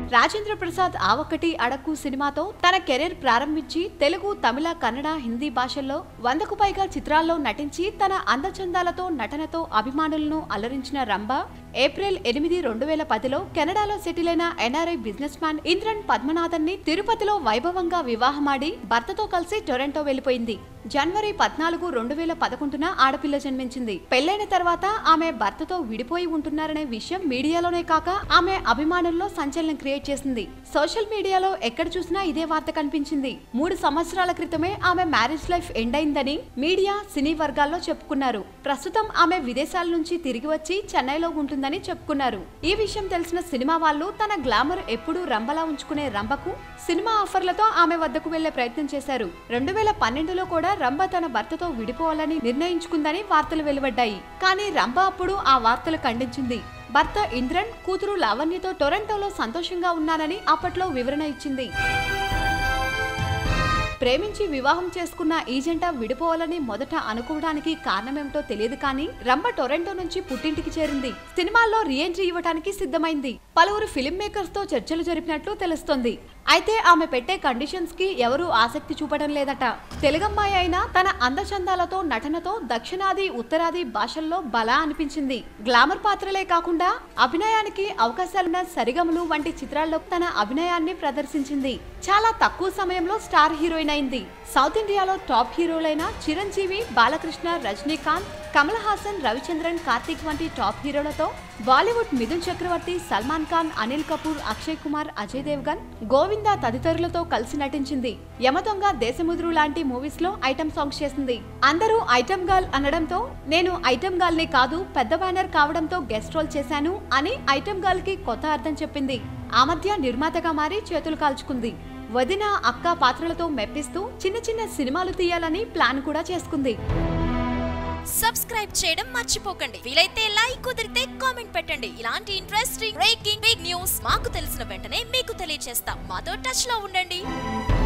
రాజేంద్ర ప్రసాద్ ఆ ఒక్కటి అడక్కు సినిమాతో తన కెరీర్ ప్రారంభించి తెలుగు తమిళ కన్నడ హిందీ భాషల్లో వందకు పైగా చిత్రాల్లో నటించి తన అందచందాలతో నటనతో అభిమానులను అలరించిన రంభ ఏప్రిల్ ఎనిమిది రెండు వేల పదిలో కెనడాలో సెటిల్ అయిన NRI businessman Indran Padmanathan ని తిరుపతిలో వైభవంగా వివాహమాడి భర్తతో కలిసి టొరంటో వెళ్లిపోయింది జనవరి పద్నాలుగు రెండు వేల పదకొండున ఆడపిల్ల జన్మించింది పెళ్లైన తర్వాత ఆమె భర్తతో విడిపోయి ఉంటున్నారనే విషయం మీడియాలోనే కాక ఆమె అభిమానుల్లో సంచలనం క్రియేట్ చేసింది సోషల్ మీడియాలో ఎక్కడ చూసినా ఇదే వార్త కనిపించింది మూడు సంవత్సరాల క్రితమే ఆమె మ్యారేజ్ లైఫ్ ఎండ్ అయిందని మీడియా సినీ వర్గాల్లో చెప్పుకున్నారు ప్రస్తుతం ఆమె విదేశాల నుంచి తిరిగి వచ్చి చెన్నైలో ఉంటుందని చెప్పుకున్నారు ఈ విషయం తెలిసిన సినిమా వాళ్ళు తన గ్లామర్ ఎప్పుడూ రంబలా ఉంచుకునే రంభకు సినిమా ఆఫర్లతో ఆమె వద్దకు వెళ్లే ప్రయత్నం చేశారు రెండు వేల పన్నెండులో కూడా రంభ తన భర్తతో విడిపోవాలని నిర్ణయించుకుందని వార్తలు వెలువడ్డాయి కానీ రంభ అప్పుడు ఆ వార్తలు ఖండించింది భర్త ఇంద్రన్ కూతురు లావణ్యతో టొరంటోలో సంతోషంగా ఉన్నానని అప్పట్లో వివరణ ఇచ్చింది ప్రేమించి వివాహం చేసుకున్న ఈ జంట విడిపోవాలని మొదట అనుకోవడానికి కారణమేమిటో తెలియదు కానీ రంభ టొరంటో నుంచి పుట్టింటికి చేరింది సినిమాల్లో రీఎంట్రీ ఇవ్వడానికి సిద్ధమైంది పలువురు ఫిల్మ్ మేకర్స్ తో చర్చలు జరిపినట్లు తెలుస్తోంది అయితే ఆమె పెట్టే కండిషన్స్ కి ఎవరూ ఆసక్తి చూపడం లేదట తెలుగమ్మాయి అయినా తన అందచందాలతో నటనతో దక్షిణాది ఉత్తరాది భాషల్లో బలా అనిపించింది గ్లామర్ పాత్రలే కాకుండా అభినయానికి అవకాశాలున్న సరిగమలు వంటి చిత్రాల్లో తన అభినయాన్ని ప్రదర్శించింది చాలా తక్కువ సమయంలో స్టార్ హీరోయిన్ అయింది సౌత్ ఇండియాలో టాప్ హీరోలైన చిరంజీవి బాలకృష్ణ రజనీకాంత్ కమల్ హాసన్ రవిచంద్రన్ కార్తీక్ వంటి టాప్ హీరోలతో బాలీవుడ్ మిథున్ చక్రవర్తి సల్మాన్ ఖాన్ అనిల్ కపూర్ అక్షయ్ కుమార్ అజయ్ దేవ్గన్ గోవిందా తదితరులతో కలిసి నటించింది యమదొంగ దేశముద్రు లాంటి మూవీస్ లో ఐటమ్ సాంగ్స్ చేసింది అందరూ ఐటమ్ గర్ల్ అనడంతో నేను ఐటమ్ గర్ల్ ని కాదు పెద్ద బ్యానర్ కావడంతో గెస్ట్ రోల్ చేశాను అని ఐటమ్ గర్ల్ కి కొత్త అర్థం చెప్పింది ఆ మధ్య నిర్మాతగా మారి చేతులు కాల్చుకుంది వదిన అక్క పాత్రలతో మెప్పిస్తూ చిన్న చిన్న సినిమాలు తీయాలని ప్లాన్ కూడా చేసుకుంది సబ్స్క్రైబ్ చేయడం మర్చిపోకండి వీలైతే లైక్ కుదిరితే కామెంట్ పెట్టండి ఇలాంటి ఇంట్రెస్టింగ్ బ్రేకింగ్ బిగ్ న్యూస్ మాకు తెలిసిన వెంటనే మీకు తెలియజేస్తాం మాతో టచ్ లో ఉండండి